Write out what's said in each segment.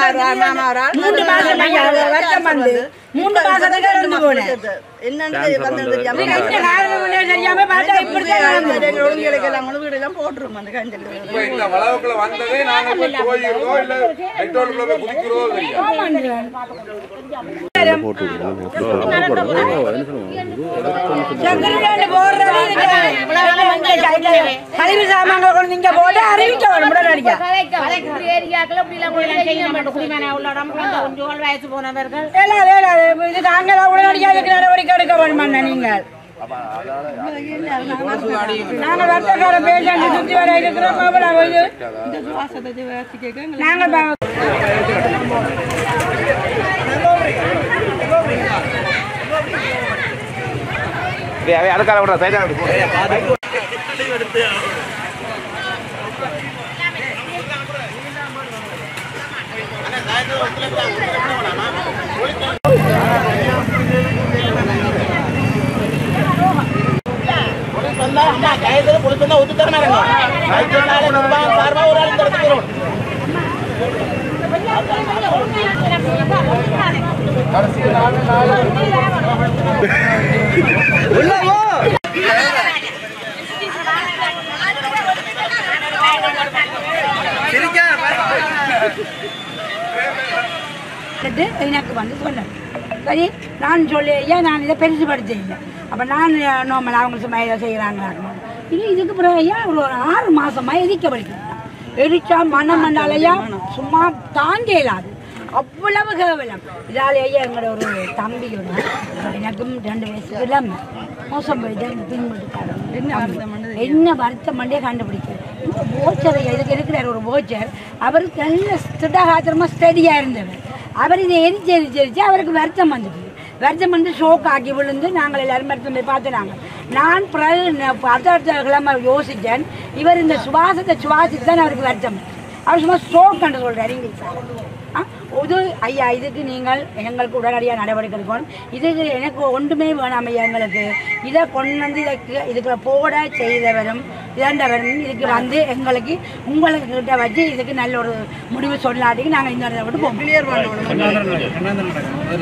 மூன்று மாசம் ஐயா, வருத்தம் வந்து மூன்று மாசத்துக்கு இருந்து போனேன் என்னன்னு வந்து தெரியாம நீங்க இந்த காரணம் ஒண்ணே தெரியாம பார்த்தா இப்படித்தான் நடந்தது. எங்க ஒழுங்குகளுக்கு எல்லாம் கொண்டு வீடெல்லாம் போட்டுரும் அந்த கஞ்சல் இப்ப இந்த வளவுக்குள்ள வந்ததே நாங்க போய் போயிருக்கோம் இல்ல பெட்ரோலுக்குள்ள போய் குதிக்கிறதோ இல்லையா சங்கரன் போடுறது இதுக்கு கழிவு சாமான்கள் கொண்டு இங்க போட்டு அறிவிக்க வேணும் உடனடியா இல்ல, இல்ல, இல்ல, இது நாங்கள் உடனடியாக இதுக்கு நடவடிக்கை எடுக்க வேணுமா நீங்கள் நாங்கள் வர்த்தகார பேஷண்ட் சுத்தி வர இருக்கிறோம் அவ்வளவு இது நாங்கள் பா- அடுக்கால விடுற சைடா கேட்டு எனக்கு வந்து சொல்லணும் சரி நான் சொல்லி ஏன் நான் இதை பெருசுபடுத்த இல்லை அப்போ நான் நோமல் அவங்க சும்மா இதை செய்கிறாங்க இது இதுக்கு பிறகு ஐயா ஒரு ஆறு மாசமா எரிக்க படிக்கிறேன் எரிச்சா மனம் மண்டாலையா சும்மா தாங்க இயலாது அவ்வளவு கேவலம் இதால் ஐயா எங்களோட ஒரு தம்பியோட எனக்கும் ரெண்டு வயசு இல்லாம மோசம் போயிட்டு இந்த பின்பற்றுக்காரங்க என்ன வருத்தம் மண்டே கண்டுபிடிக்கிறேன் இந்த போச்சர் இதுக்கு இருக்கிறார் ஒரு போச்சர் அவருக்கு நல்ல ஸ்திடாகாத்திரமா ஸ்டடியா இருந்தவர் அவர் இதை எரிச்சு எரிச்சு எரிச்சு அவருக்கு வருத்தம் வந்துட்டு வருத்தம் வந்து ஷோக் ஆக்கி விழுந்து நாங்கள் எல்லாரும் வருத்தம் போய் பார்த்துனாங்க நான் பிறகு ந- அடுத்த கிழமை யோசித்தேன் இவர் இந்த சுவாசத்தை சுவாசித்து தான் அவருக்கு வருத்தம் அவர் சும்மா ஸ்ட்ரோக் என்று சொல்றாரு இங்கிலீஷ் ஆ இது ஐயா இதுக்கு நீங்கள் எங்களுக்கு உடனடியாக நடவடிக்கை எடுக்கணும் இதுக்கு எனக்கு ஒன்றுமே வேணாம் ஐயா எங்களுக்கு இதை கொண்டு வந்து இதுக்கு இதுக்கு போட செய்தவரும் இதாண்டவரும் இதுக்கு வந்து எங்களுக்கு உங்களுக்கு கிட்ட வச்சு இதுக்கு நல்ல ஒரு முடிவு சொல்லாட்டிக்கு நாங்கள் இந்த இடத்த விட்டு போவோம் கிளியர் பண்ணணும்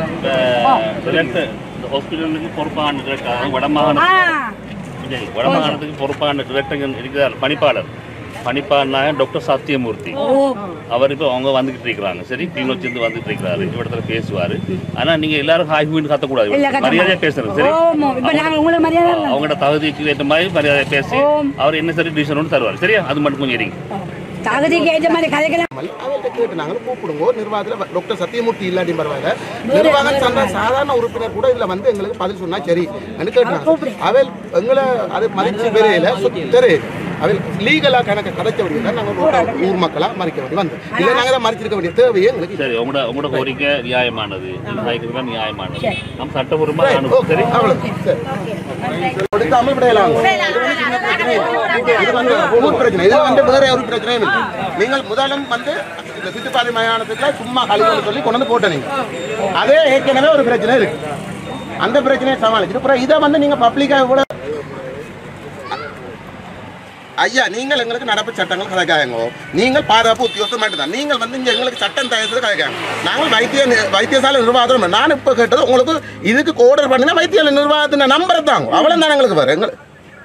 டிரெக்டர் இந்த ஹாஸ்பிட்டலுக்கு பொறுப்பான டிரெக்டர் வடமாகாண ஆ இல்லை, வடமாகாணத்துக்கு பொறுப்பான டிரெக்டர் இருக்கிறார் பணிப்பாளர் பணிப்பாளர் டாக்டர் சத்தியமூர்த்தி அவர் இப்போ அவங்க வந்துகிட்டு இருக்கிறாங்க சரி கிளிநொச்சிருந்து வந்துட்டு இருக்கிறாரு இவ்விடத்துல பேசுவாரு ஆனா நீங்க எல்லாரும் ஹாய் ஹூன்னு கத்தக்கூடாது இல்ல, கத்த மரியாதையா மாட்டோம். பேசணும் சரி ஓமோ இப்போ நாங்கள் உங்களை மரியாதை இல்லை. அவங்களோட தகுதிக்கு ஏற்ற மாதிரி மரியாதை பேசி அவர் என்ன சரி டிசிஷன் ஒன்று தருவார் சரியா அது மட்டும் கொஞ்சம் இருங்க தகுதிக்கு ஏற்ற மாதிரி கதைக்கலாம் அவர்கிட்ட கேட்டு நாங்கள் கூப்பிடுங்க நிர்வாகத்தில் டாக்டர் சத்தியமூர்த்தி இல்லாட்டி பரவாயில்ல நிர்வாகம் சார்ந்த சாதாரண உறுப்பினர் கூட இதுல வந்து எங்களுக்கு பதில் சொன்னா சரி கேட்டாங்க அவள் எங்களை அது மதிச்சு பெரியல சுத்தரு அவள் லீகலா கணக்கு கதைச்ச வேண்டியது நாங்கள் ஒரு ஊர் மக்களா மறிக்க வேண்டி வந்தோம் இல்லை நாங்கள் தான் மறிச்சிருக்க வேண்டிய தேவையே எங்களுக்கு சரி உங்களோட உங்களோட கோரிக்கை நியாயமானது நீங்க கேட்கறது நியாயமானது நம்ம சட்டபூர்வமா அனுப்புவோம் சரி அவ்வளவு சரி கொடுக்காமல் விடையலாம் இது வந்து ஊர் பிரச்சனை இது வந்து வேற ஒரு பிரச்சனையும் இல்லை நீங்கள் முதலும் வந்து இந்த சித்துப்பாதை மயானத்துக்குள்ள சும்மா கழிவுன்னு சொல்லி கொண்டு வந்து போட்ட நீங்க அதே ஏற்கனவே ஒரு பிரச்சனை இருக்கு அந்த பிரச்சனையை சமாளிச்சு அப்புறம் இதை வந்து நீங்க பப்ளிக்கா கூட ஐயா நீங்கள் எங்களுக்கு நடப்பு சட்டங்கள் கதைக்காயங்கோ நீங்கள் பாதுகாப்பு உத்தியோகம் மட்டும்தான் நீங்கள் வந்து இங்க எங்களுக்கு சட்டம் தயாரித்து கதைக்காங்க நாங்கள் வைத்திய நி- வைத்தியசாலை நிர்வாகம் நான் இப்போ கேட்டது உங்களுக்கு இதுக்கு ஆர்டர் பண்ணினா வைத்திய நிர்வாகத்தின் நம்பர் தாங்க அவ்வளோ தான் எங்களுக்கு வரும் எங்களுக்கு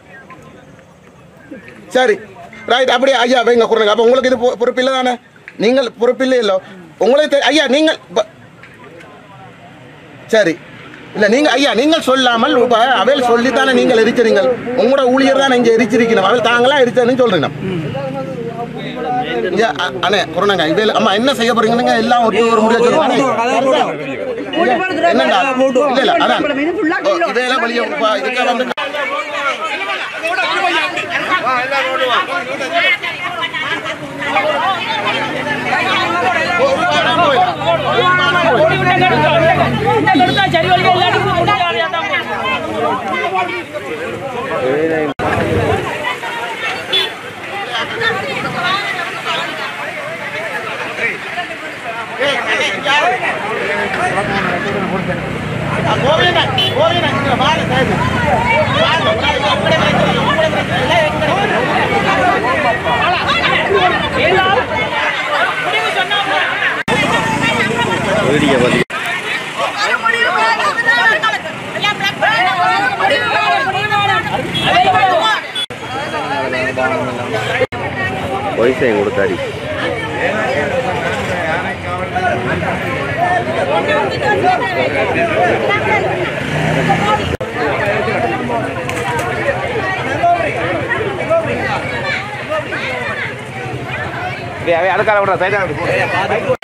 சரி ரைட் அப்படி ஐயா வைங்க கொடுங்க அப்போ உங்களுக்கு இது பொ- பொறுப்பில்லை தானே நீங்கள் பொறுப்பில்லை இல்லை உங்களுக்கு தெ- ஐயா நீங்கள் ப- சரி இல்ல நீங்க ஐயா நீங்கள் சொல்லாமல் இப்ப அவையில் சொல்லித்தானே நீங்கள் எரிக்கிறீங்க உங்களோட ஊழியர் தான் இங்க எரிச்சிருக்கணும் அவள் தாங்களா எரிச்சேன்னு சொல்றீங்க இங்க, அ- அண்ணே கொரோனாங்க இவையில் அம்மா என்ன செய்ய போறீங்க எல்லாம் ஒரு ஒரு முடிவு சொல்லுங்க என்னண்டா இல்ல இல்ல அதான் ஓ, இதையெல்லாம் வெளியே பா- இதுக்கு வந்து கோவிலா கோவிலா இங்க வாங்க சார் வாங்க வீடியோ பார்த்து பைசா கொடுத்தாடி அடுக்கால விட சைடாக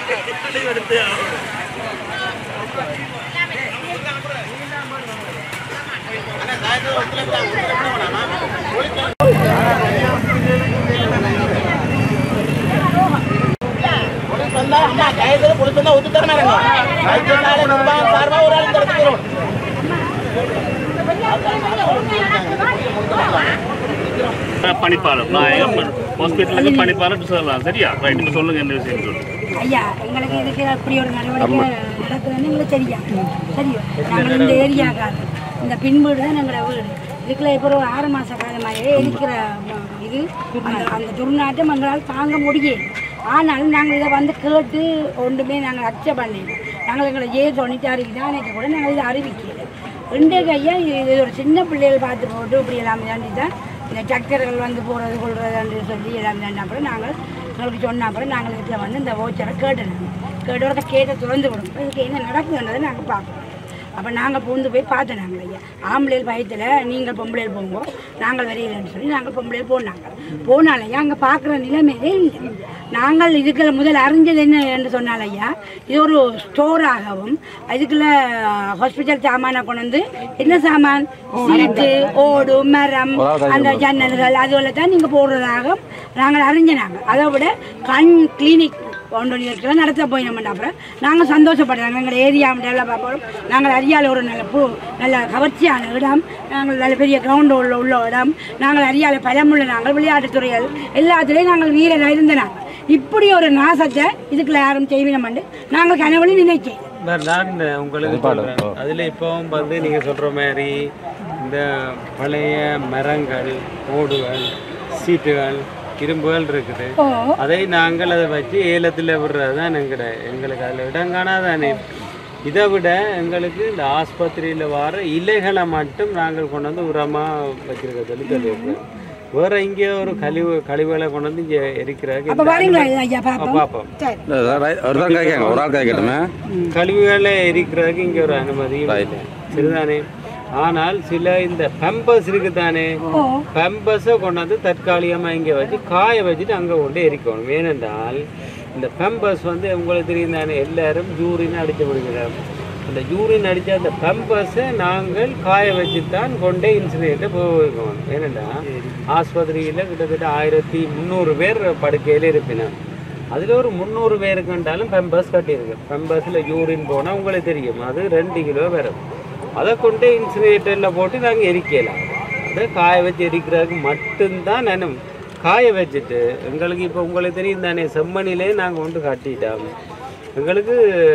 பணிப்பாளர் நான் ஹாஸ்பிட்டலுக்கு பணிப்பாளர் சொல்லலாம் சரியா ரைட் இப்போ சொல்லுங்க என்ன விஷயம் சொல்லு ஐயா எங்களுக்கு இதுக்கு அப்படி ஒரு நடவடிக்கை நடக்குதுன்னு எங்களுக்கு தெரியும் சரியோ நாங்கள் இந்த ஏரியாக்காரர் இந்த பின்பீடு தான் எங்களோட வீடு இதுக்குள்ள இப்போ ஒரு ஆறு மாத காலமாகவே இருக்கிற ம- இது அந்த அந்த துர்நாட்டம் எங்களால் தாங்க முடியும் ஆனாலும் நாங்கள் இதை வந்து கேட்டு ஒன்றுமே நாங்கள் அக்செப்ட் பண்ணிடுவோம் நாங்கள் எங்களை ஏ தொண்ணூத்தாறுக்கு தான் எனக்கு கூட நாங்கள் இதை அறிவிக்கல இன்றைக்கு ஐயா இது இது ஒரு சின்ன பிள்ளைகள் பார்த்து போட்டு இப்படி எல்லாம் தாண்டி தான் இந்த டிராக்டர்கள் வந்து போகிறது கொள்றதுன்னு சொல்லி எல்லாம் தாண்டி அப்புறம் நாங்கள் எங்களுக்கு சொன்ன அப்புறம் நாங்கள் இதில் வந்து இந்த ஓச்சரை கேட்டோம் கேட்டு வரத கேட்ட திறந்து விடும் இதுக்கு என்ன நடக்குதுன்றதை நாங்கள் பார்ப்போம் அப்போ நாங்கள் பூந்து போய் பார்த்தோம் நாங்கள் ஐயா ஆம்பளையில் பயத்தில் நீங்கள் பொம்பளையில் போங்க நாங்கள் வரையிலன்னு சொல்லி நாங்கள் பொம்பளையில் போனாங்க போனால ஐயா அங்கே பார்க்குற நிலைமையே இல்லை நாங்கள் இதுக்குள்ள முதல் அறிஞ்சது என்ன என்று சொன்னால் ஐயா இது ஒரு ஸ்டோராகவும் இதுக்குள்ள ஹாஸ்பிட்டல் சாமானை கொண்டு வந்து என்ன சாமான் சீட்டு ஓடு மரம் அந்த ஜன்னல்கள் அதுவரை தான் நீங்கள் போடுறதாக நாங்கள் அறிஞ்சினாங்க அதை விட கண் கிளினிக் ஒன்று இருக்கிற நடத்த போயினோம்டா அப்புறம் நாங்கள் சந்தோஷப்படுறாங்க எங்கள் ஏரியா டெவலப் ஆகிறோம் நாங்கள் அறியால ஒரு நல்ல பூ நல்ல கவர்ச்சியான இடம் நாங்கள் நல்ல பெரிய கிரவுண்டு உள்ள உள்ள இடம் நாங்கள் அறியால பலமுள்ள நாங்கள் விளையாட்டுத்துறைகள் எல்லாத்துலேயும் நாங்கள் வீரராக இருந்தனாங்க இப்படி ஒரு நாசத்தை இதுக்குள்ள யாரும் செய்வினோம்னு நாங்கள் கனவுல நினைச்சேன் நான் நான் உங்களுக்கு சொல்றேன் அதில் இப்போவும் வந்து நீங்கள் சொல்கிற மாதிரி இந்த பழைய மரங்கள் ஓடுகள் சீட்டுகள் இரும்புகள் இருக்குது ஓ அதை நாங்கள் அதை வச்சு ஏலத்தில் விடுறது தான் எங்கட எங்களுக்கு அதில் இடம் காணாதானே இதை விட எங்களுக்கு இந்த ஆஸ்பத்திரியில் வர இலைகளை மட்டும் நாங்கள் கொண்டு வந்து உரமாக வச்சிருக்க சொல்லி சொல்லியிருக்கோம் வேற இங்கே ஒரு கழிவு கழிவுகளை கொண்டு வந்து இங்கே எரிக்கிறதுக்கு அப்போ இந்த வரீங்களா அனுமதி- ஐயா ஆ, பார்ப்போம் பார்ப்போம் சரி ஒரு தான் காய்க்காங்க ஒரு ஆள் காய்க்கட்டுமே கழிவுகளை எரிக்கிறதுக்கு இங்கே ஒரு அனுமதியும் இல்லை சரிதானே ஆனால் சில இந்த பெம்பஸ் இருக்குதானே ஓ பெம்பஸை கொண்டாந்து தற்காலிகமாக இங்கே வச்சு காய வச்சுட்டு அங்கே கொண்டு எரிக்கணும் ஏனென்றால் இந்த பெம்பஸ் வந்து உங்களுக்கு தெரியும் தானே எல்லாரும் யூரின் அடித்து விடுகிறார் அந்த யூரின் அடித்த அந்த பெம்பஸை நாங்கள் காய வச்சு தான் கொண்டே இன்சிடென்ட்டை போக வைக்கணும் ஏனென்றால் ஆஸ்பத்திரியில் கிட்டத்தட்ட ஆயிரத்தி முந்நூறு பேர் படுக்கையில் இருப்பினார் அதில் ஒரு முந்நூறு பேருக்கு கண்டாலும் பெம்பஸ் கட்டியிருக்கு பெம்பஸில் யூரின் போனால் உங்களுக்கு தெரியும் அது ரெண்டு கிலோ வரும் அதை கொண்டு இன்சினேட்டரில் போட்டு நாங்கள் எரிக்கலாம் அதை காய வச்சு எரிக்கிறதுக்கு மட்டும்தான் நான் காய வச்சுட்டு எங்களுக்கு இப்போ உங்களுக்கு தெரியும் தானே செம்மணிலே நாங்கள் கொண்டு கட்டிட்டோம் எங்களுக்கு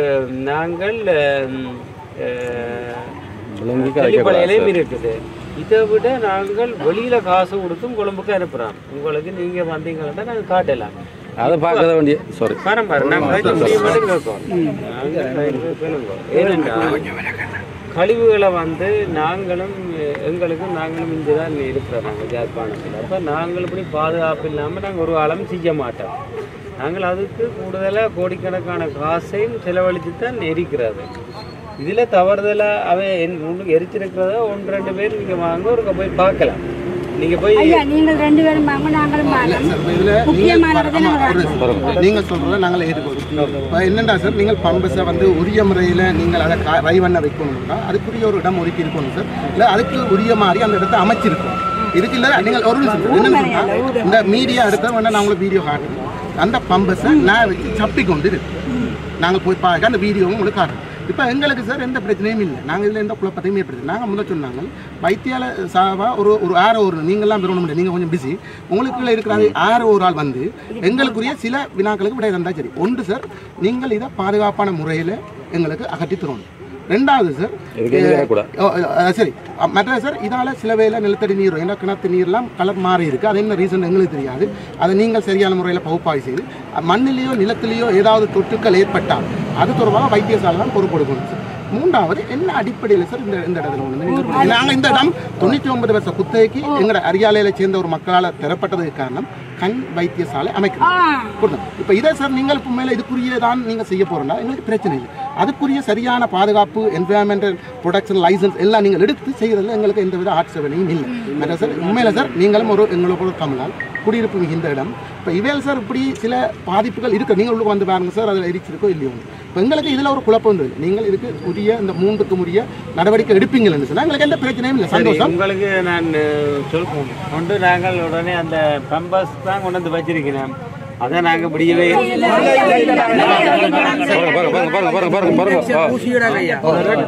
நாங்கள் ம், அஹ், செல்லிப்பளையிலையும் இருக்குது இதை விட நாங்கள் வெளியில காசு கொடுத்தும் கொழும்புக்கு அனுப்புறோம் உங்களுக்கு நீங்க வந்தீங்கன்னா நாங்கள் காட்டலாம் அதை பார்க்க வேண்டிய சாரி பாரம் பாரு நாங்கள் மட்டும் கேட்போம் நாங்கள் கேளுங்க. ஏனென்றால் கழிவுகளை வந்து நாங்களும் எங்களுக்கும் நாங்களும் இங்கே தான் இருக்கிறோம் நாங்கள் ஜாழ்ப்பாணத்தில் அப்போ நாங்கள் இப்படி பாதுகாப்பு இல்லாமல் நாங்கள் ஒரு காலம் செய்ய மாட்டோம் நாங்கள் அதுக்கு கூடுதலாக கோடிக்கணக்கான காசையும் செலவழித்து தான் எரிக்கிறது இதில் தவறுதலாக அவன் என் ஒன்று எரிச்சிருக்கிறத ஒன்று ரெண்டு பேர் நீங்கள் வாங்க ஒரு போய் பார்க்கலாம் நீங்கள் போய் ஐயா நீங்கள் ரெண்டு பேரும் வாங்க நாங்களும் வாங்க முக்கியமானதை நாங்கள் வாங்க நீங்கள் சொல்றதை நாங்கள் ஏற்றுக்கொள்வோம் இப்போ என்னண்டா சார் நீங்கள் பம்பஸை வந்து உரிய முறையில் நீங்கள் அதை கா- ரை பண்ண வைக்கணும்னா அதுக்குரிய ஒரு இடம் ஒதுக்கி இருக்கணும் சார் இல்லை அதுக்கு உரிய மாதிரி அந்த இடத்தை அமைச்சிருக்கோம் இதுக்கு இல்லை நீங்கள் ஒரு நிமிஷம் என்னன்னு சொன்னா இந்த மீடியா எடுத்த வேணா நான் உங்களுக்கு வீடியோ காட்டுறேன் அந்த பம்பஸை நான் வச்சு சப்பி கொண்டு இருக்கு நாங்கள் போய் பார்க்க அந்த வீடியோவும் உங்களுக்கு காட்டுறோம் இப்போ எங்களுக்கு சார் எந்த பிரச்சனையும் இல்லை நாங்கள் இதில் எந்த குழப்பத்தையும் ஏற்படுத்தி நாங்கள் முதல்ல சொன்னாங்க வைத்தியால சாவா ஒரு ஒரு ஆறு ஒரு நீங்கள்லாம் பெறணும் முடியாது நீங்கள் கொஞ்சம் பிஸி உங்களுக்குள்ள இருக்கிறாங்க ஆறு ஒரு ஆள் வந்து எங்களுக்குரிய சில வினாக்களுக்கு விடை தந்தா சரி ஒன்று சார் நீங்கள் இதை பாதுகாப்பான முறையில் எங்களுக்கு அகற்றி தரணும் ரெண்டாவது சார் இதுக்கு இது வரக்கூடாது. ஓ, அஹ், சரி அஹ், மற்ற சார் இதால சில வேளை நிலத்தடி நீர் ஏன்னா கிணத்து நீர்லாம் கலர் மாறி இருக்கு அது என்ன ரீசன் எங்களுக்கு தெரியாது அதை நீங்கள் சரியான முறையில் பகுப்பாய்வு செய்து அஹ், மண்ணிலேயோ நிலத்திலேயோ ஏதாவது தொற்றுக்கள் ஏற்பட்டால் அது தொடர்பாக வைத்தியசாலை தான் பொறுப்பெடுக்கணும் சார் மூன்றாவது என்ன அடிப்படையில் சார் இந்த இந்த இடத்துல ஒன்று நீங்கள் நாங்கள் இந்த இடம் தொண்ணூற்றி ஒன்பது வருஷ குத்தகைக்கு எங்களோட அரியாலையில சேர்ந்த ஒரு மக்களால் பெறப்பட்டதுக்கு காரணம் கண் வைத்தியசாலை அமைக்கிறது புரியுதா? இப்ப இதை சார் நீங்கள் இப்போ மேலே இதுக்குரிய தான் நீங்கள் செய்ய போறோம்னா எங்களுக்கு பிரச்சனை இல்லை அதுக்குரிய சரியான பாதுகாப்பு என்வயான்மெண்டல் ப்ரொடக்ஷன் லைசன்ஸ் எல்லாம் நீங்கள் எடுத்து செய்யறதுல எங்களுக்கு எந்த வித ஆட்சேபனையும் இல்லை மற்ற சார் உண்மையில சார் நீங்களும் ஒரு எங்களுக்கு ஒரு தமிழால் குடியிருப்பு மிகுந்த இடம் இப்போ இவையில் சார் இப்படி சில பாதிப்புகள் இருக்கு நீங்கள் உள்ளுக்கு வந்து பாருங்க சார் அதில் எரிச்சிருக்கோ இல்லையோ இப்போ எங்களுக்கு இதில் ஒரு குழப்பம் இருந்தது நீங்கள் இதுக்கு உரிய இந்த மூன்றுக்கு உரிய நடவடிக்கை எடுப்பீங்கன்னு சொன்னால் எங்களுக்கு எந்த பிரச்சனையும் இல்லை சரி சந்தோஷம் உங்களுக்கு நான் சொல்றோம் கொண்டு நாங்கள் உடனே அந்த பம்பஸ் தான் கொண்டு வந்து வச்சிருக்கிறோம் அதை நாங்கள் பிடிக்கவே பாருங்க பாருங்க பாருங்க பாருங்க பாருங்க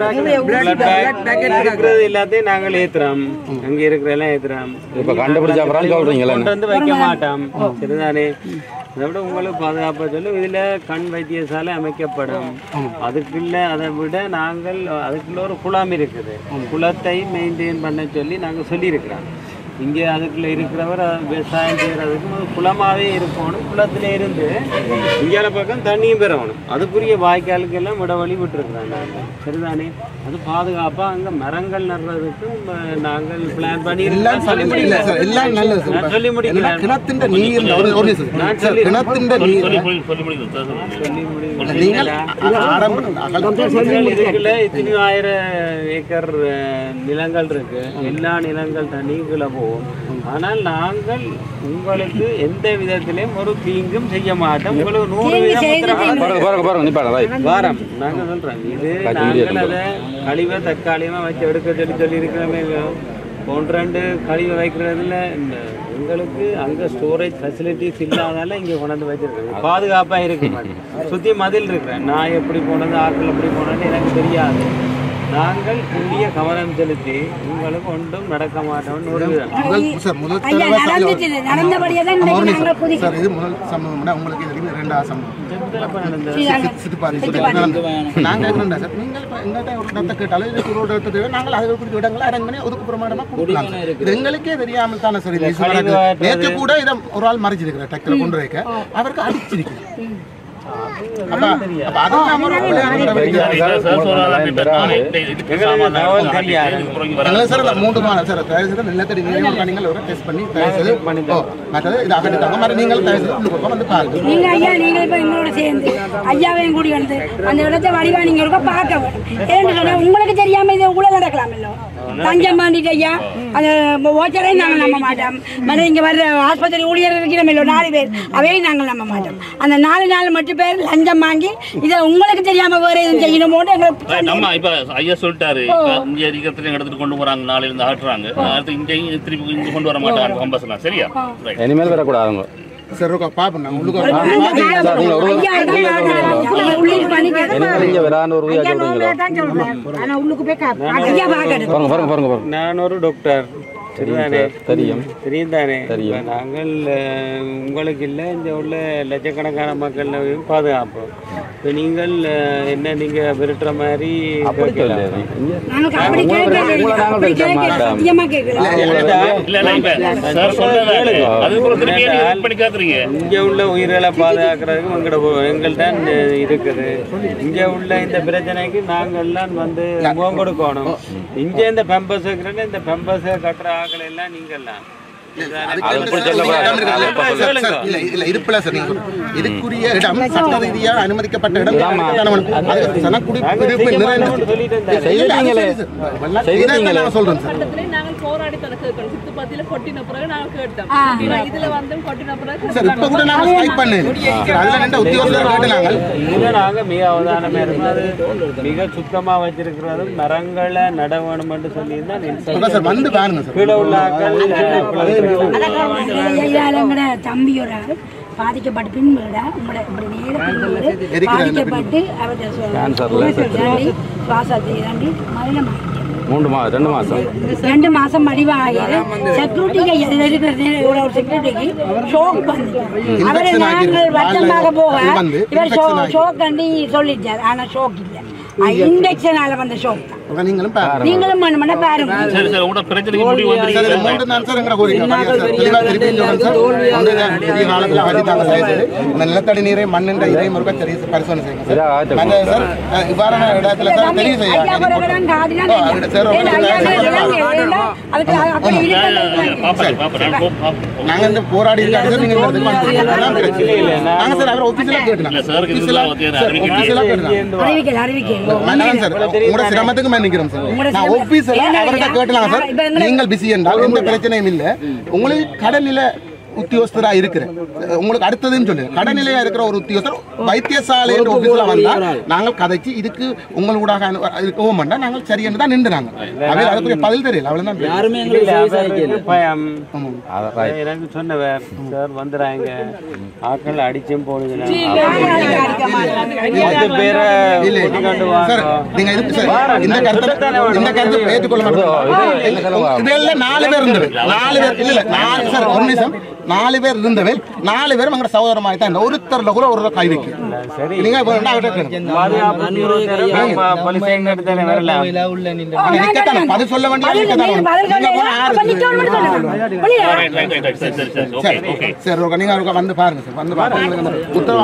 பாருங்க ஆ. இருக்கிறது எல்லாத்தையும் நாங்கள் ஏத்துறோம் அங்க இருக்கிற எல்லாம் ஏத்துறோம் இப்ப கண்டுபிடிச்ச அப்புறம் சொல்றீங்களா கொண்டு வந்து வைக்க மாட்டோம் சரிதானே அதை விட உங்களுக்கு பாதுகாப்பா சொல்லும் இதுல கண் வைத்தியசாலை அமைக்கப்படும் அதுக்குள்ள அதை விட நாங்கள் அதுக்குள்ள ஒரு குளம் இருக்குது குளத்தை மெயின்டைன் பண்ண சொல்லி நாங்க சொல்லியிருக்கிறோம் இங்கே அதுக்குள்ள இருக்கிறவர் அஹ், விவசாயம் செய்யறதுக்கு ஒரு குளமாவே இருக்கணும் குளத்துல இருந்து இங்கால பக்கம் தண்ணியும் பெறணும் அதுக்குரிய வாய்க்காலுக்கு எல்லாம் விட வழி விட்டுருக்குறோம் நாங்கள் சரிதானே அது பாதுகாப்பா அங்க மரங்கள் நடுறதுக்கும் அஹ், நாங்கள் பிளான் பண்ணி எல்லாம் சொல்லி முடியல சார் எல்லாம் நல்லது சார் நான் சொல்லி முடிக்கிறேன். எல்லாம் கிணத்தின் நீர் ஒரு ஒரு நிமிஷம் நான் சார் சொல்லி- கிணத்தின் சொல்லி நீர் சொல்லி சொல்லி சொல்லி முடியுது சார் சொல்லுங்க. சொல்லி முடிவு நீங்கள் ஆரம்ப இதுல இதுக்குள்ள இத்தனை ஆயிரம் ஏக்கர் அஹ், நிலங்கள் இருக்கு எல்லா நிலங்கள் தண்ணிக்குள்ள போகும் ஆனால் நாங்கள் உங்களுக்கு எந்த விதத்திலையும் ஒரு தீங்கும் செய்ய மாட்டோம் உங்களுக்கு நூறு வீதம் உத்தரவாதம் பாருங்க பாருங்க பாருங்க நிப்பாங்க ரைட் வாரம் நாங்க சொல்றோம் இது நாங்கள் அதை கழிவை தற்காலிகமா வச்சு எடுக்க சொல்லி சொல்லி இருக்கிறோமே ஒன்றரெண்டு கழிவை வைக்கிறதுல இந்த உங்களுக்கு அங்க ஸ்டோரேஜ் ஃபெசிலிட்டிஸ் இல்லாதால இங்க கொண்டாந்து வச்சிருக்காங்க பாதுகாப்பா இருக்கு சுத்தி மதில் இருக்கிறேன் நான் எப்படி போனது ஆட்கள் எப்படி போனது எனக்கு தெரியாது நாங்கள் புதிய கவனம் செலுத்தி உங்களுக்கு ஒன்றும் நடக்க மாட்டோம்னு ஒரு முதல் சார் முதல் ஐயா தடவை சார் நடந்துச்சு நடந்தபடியே தான் ஆமா, ஒரு இன்னைக்கு நாங்கள் நிமிஷம். குதிக்கிறோம் சார் இது முதல் சம்பவம்னா உங்களுக்கு இது இருக்கு, ரெண்டாவது சம்பவம் ஸ்ரீரங்கம். சித்துப்பாறை சொல்லி நடந்தது. நாங்க இருக்கிறோம்டா சார் நீங்கள் இப்ப எங்கள்கிட்ட ஒரு இடத்தை கேட்டாலும் இல்லை ஒரு இடத்தை தேவை நாங்கள் அதை குறித்த இடங்களை அரேஞ்ச் பண்ணி ஒதுக்கு பிரமாணமா கொடுக்கலாம் சார். இது எங்களுக்கே தெரியாமல் தானே சார் இந்த issue நடக்குது. நேற்று கூட இதை ஒரு ஆள் மறைச்சிருக்கிறார் டக்குல கொண்டு வைக்க அவருக்கு அடிச்சிருக்கு அப்ப அப்ப அதை நாம ஒரு விளையாட்டு நடவடிக்கை சார் சார் சொல்லலாம் இப்ப நானே இந்த இதுக்கு எங்களுக்கு சாமான் தகவல் வாங்கி தெரியாது. இதுக்கு பிறகு வர எங்களை சார் அந்த மூன்று மாதம் சார் தயவு செய்து நிலத்தடி நீர் நீங்கள் ஒரு டெஸ்ட் பண்ணி தயவு செய்து ஓ மற்றது இது அகற்றிட்டாங்க மற்ற நீங்கள் தயவு செய்து உள்ளுக்கு பக்கம் வந்து பாருங்க நீங்க ஐயா நீங்க இப்ப எங்களோட சேர்ந்து ஐயாவையும் கூடி வந்து அந்த இடத்தை வடிவா நீங்க இருக்க பார்க்க வேணும் ஏன்னு சொன்னா உங்களுக்கு தெரியாம இது உள்ள நடக்கலாம் இல்ல தஞ்சம் பாண்டிட்டு ஐயா அந்த ஓச்சரை நாங்கள் நம்ப மாட்டோம் மற்ற இங்க வர்ற ஆஸ்பத்திரி ஊழியர் இருக்கிறோம் இல்ல நாலு பேர் அவையும் நாங்கள் நம்ப மாட்டோம் அந்த நாலு நாலு மட்டும் பேர் லஞ்சம் வாங்கி இதை உங்களுக்கு தெரியாம வேற எதுவும் செய்யணுமோன்னு எங்களுக்கு நம்ம இப்ப ஐயா சொல்லிட்டாரு இப்ப இங்க இருக்கிறதுல எடுத்துட்டு கொண்டு போறாங்க நாளையில இருந்து ஆட்டுறாங்க அடுத்து இங்க திருப்பி இங்க கொண்டு வர மாட்டாங்க கம்பஸ்லாம் சரியா ரைட் இனிமேல் வரக்கூடாதுங்க சரி இருக்கா பாப்போம் நாங்கள் உள்ளுக்கு ஐயா தான் உள்ளீடு பண்ணி கேட்க இனிமேல் இங்க வரான்னு ஒரு ஐயா சொல்றீங்களோ தான் சொல்றேன் ஆனா உள்ளுக்கு போய் கா- ஐயா பாக்கணும் பாருங்க பாருங்க பாருங்க பாருங்க நான் ஒரு டாக்டர் சரிதானே தெரியும் தெரியும் தானே தெரியும். இப்ப நாங்கள் அஹ், உங்களுக்கு இல்லை இந்த உள்ள லட்சக்கணக்கான மக்களையும் பாதுகாப்போம் இப்போ நீங்கள் அஹ், என்ன நீங்க விரட்டுற மாதிரி கேட்கலாம். நாங்க அப்படி கேட்கல அப்படி கேட்கல சத்தியமா கேட்கல இல்ல இல்ல இப்ப சார் சொன்னதாரு அது கூட திருப்பி ஏன் இது பண்ணி கேக்குறீங்க இங்க உள்ள உயிர்களை பாதுகாக்கிறதுக்கு எங்கட எங்கள் தான் இருக்குது இங்க உள்ள இந்த பிரச்சனைக்கு நாங்கள்லாம் வந்து முகம் கொடுக்கணும் இங்க இந்த பெம்பஸ் வைக்கிறேன்னு இந்த பெம்பஸ் கட்டுற ஆக்கள் எல்லாம் நீங்கள்லாம் அது இப்படி சொல்லக்கூடாது. அது இப்ப சொல்லு. சார், இல்ல, இல்ல, இருப்புல சார் நீங்க இதுக்குரிய இடம் சட்ட ரீதியா அனுமதிக்கப்பட்ட இடம் அது சன குடியிருப்பு நிறைந்த செய்திட்டீங்களே. செய்திட்டீங்களே. நான் சொல்றேன் சார் இடத்துலயும் நாங்கள் போராடி தனக்கு கேட்கணும் சுத்துப்பத்தியில கொட்டின பிறகு நாங்கள் கேட்டோம் ஆ. ஆனா இதுல வந்து கொட்டின பிறகு சார் இப்ப கூட நாங்க ஸ்ட்ரைக் பண்ணேன் சார், அதுல ரெண்டு உத்தியோகத்தர் கேட்டு நாங்கள் இதுல நாங்க மிக அவதானமா இருக்கும் அது மிக சுத்தமா வச்சிருக்கிறதும் மரங்களை நட வேணும்னு சொல்லியிருந்தா சொல்றேன் சார் வந்து பாருங்க சார் கீழே உள்ள ஆக்கள் ஐயாலங்கட தம்பியோட பாதிக்கப்பட்ட பின் வீட உங்களோட இப்படி நேர பின் வீடு இருக்கிற அந்த பாதிக்கப்பட்டு அவருடைய சு- கேன்சர்ல தாண்டி சுவாசத்தை தாண்டி மரணம் மூன்று மாதம் ரெண்டு மாசம் ரெண்டு மாசம் மடிவாகியது செக்யூரிட்டிக்கு இதுல இருக்கிற நே- ஒரு ஒரு செக்யூரிட்டிக்கு ஷோக் வந்து அவரை Infection நாங்கள் ஆகிருக்கு. வட்டமாக போக இது வந்து இவர் infection ஆகி. ஷோக் கண்டி சொல்லிட்டார் ஆனா ஷோக் இல்லை இன்ஜெக்ஷனால வந்த ஷோக் தான் அதான் நீங்களும் பாருங்க நீங்களும் வேணுமென்னா பாருங்க சரி சார் உங்களோட பிரச்சனைக்கு முடிவு சார், இது வந்து மூன்று தான் சார் எங்கட கோரிக்கை. பாருங்க சார், தெளிவா திருப்பி சொல்றேன் சார். ஒன்று தான் புதிய காலத்துல வடித்தாங்க செய்து, இந்த நிலத்தடி நீரை மண்ணின்ற இதை முருக சரி பரிசோதனை செய்யுங்க சார். அந்த சார், அஹ், இவ்வாறான இடத்துல சார் தெரிவு செய்ய ஐயா பிறகுதான் காட்டினா ஆ, அது சார், ஏன்னா ஐயா பிறகுதான் ஏன்னா அதுக்கு அப்படி இருக்கிறது பாப்பா பாப்பா நாங்க இந்த போராடி இருக்காங்க சார், நீங்க இந்த இடத்துக்கு வந்துருக்கீங்க. அதான் பிரச்சனை. நாங்க சார் அவரை official ஆ கேட்டோம். இல்ல, சாருக்கு இது Official ஆ- வந்து சார், அறிவிக்க official ஆ கேட்டோம். அறிவிக்கல அறிவிக்கல மன்னிக்கணும் சார். உங்களோட சிரமத்துக்கு மன்னிக்கிறோம் சார். உங்களோட நான் சிரமம். official ஆ ஏன்னா அவர்கிட்ட ஐயா, கேட்டலாங்க சார். இப்ப எங்களை- நீங்கள் பிஸி என்றால் எந்த பிரச்சனையும் இல்ல உங்களுக்கு கடல்நில உத்தியோகஸ்தரா இருக்கிறேன் உங்களுக்கு அடுத்ததுன்னு சொல்லு கடநிலையா இருக்கிற ஒரு உத்தியோகஸ்தர் வைத்தியசாலை என்ற ஆபீஸ்ல வந்தா நாங்கள் கதைச்சு இதுக்கு உங்களோட ஓம் பண்ணா நாங்கள் சரி என்று தான் நின்றுனாங்க அவையில் அதுக்குரிய பதில் தெரியல அவ்வளவுதான் யாருமே பயம் ஆமாம். எனக்கு சொன்னவர் சார் வந்துடுறாங்க ஆட்கள் அடிச்சும் போடுதுன்னா பத்து பேரை இல்ல, கொண்டு சார், வாங்க நீங்க இது சார், இந்த கருத்தை இந்த கருத்தை ஏற்றுக்கொள்ள மாட்டேன் இதெல்லாம் நாலு பேர் இருந்தவர் நாலு பேர் இல்ல இல்ல நாலு சார் ஒரு நிமிஷம் நாலு பேர் இருந்தவர் நாலு பேரும் எங்க சகோதரமாக தான் ஒருத்தர்ல கூட ஒரு கை வைக்க சரி நீங்க இப்ப ரெண்டா அவர்கிட்ட கேளுங்க. பாதுகாப்பு போலீஸ் இடத்துல வரலாம் ஆனா நிக்கத்தானே, பதில் சொல்ல வேண்டிய பதில் நிக்கத்தானே. நீங்க பதில் நீங்க போனா சொல்லுங்க யாரு அப்ப நிக்கணும் மட்டும் சொல்லுங்க புரியுதா ரைட் ரைட் ரைட் சரி சரி சரி ஓகே சரி ஓகே சரி ஓகே நீங்க ஒருக்கா வந்து பாருங்க சார் வந்து பாருங்க உங்களுக்கு அந்த உத்தரவு